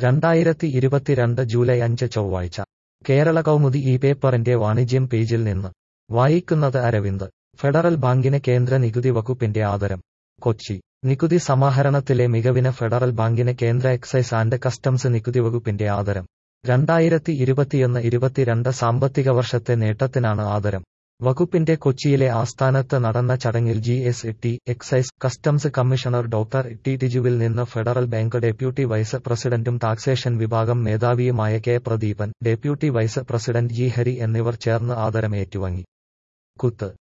രണ്ടായിരത്തി ഇരുപത്തിരണ്ട് ജൂലൈ അഞ്ച് ചൊവ്വാഴ്ച കേരള കൗമുദി ഈ പേപ്പറിന്റെ വാണിജ്യം പേജിൽ നിന്ന് വായിക്കുന്നത് അരവിന്ദ് ഫെഡറൽ ബാങ്കിന് കേന്ദ്ര നികുതി വകുപ്പിന്റെ ആദരം കൊച്ചി നികുതി സമാഹരണത്തിലെ മികവിന് ഫെഡറൽ ബാങ്കിന് കേന്ദ്ര എക്സൈസ് ആൻഡ് കസ്റ്റംസ് നികുതി വകുപ്പിന്റെ ആദരം രണ്ടായിരത്തി ഇരുപത്തിയൊന്ന് ഇരുപത്തിരണ്ട് സാമ്പത്തിക വർഷത്തെ നേട്ടത്തിനാണ് ആദരം വകുപ്പിന്റെ കൊച്ചിയിലെ ആസ്ഥാനത്ത് നടന്ന ചടങ്ങിൽ G S T excise customs commissioner doctor T ടിജുവിൽ നിന്ന് ഫെഡറൽ ബാങ്ക് ഡെപ്യൂട്ടി വൈസ് പ്രസിഡന്റും ടാക്സേഷൻ വിഭാഗം മേധാവിയുമായ K Pradeepan deputy vice president G Hari എന്നിവർ ചേർന്ന് ആദരം ഏറ്റുവാങ്ങി കുത്ത്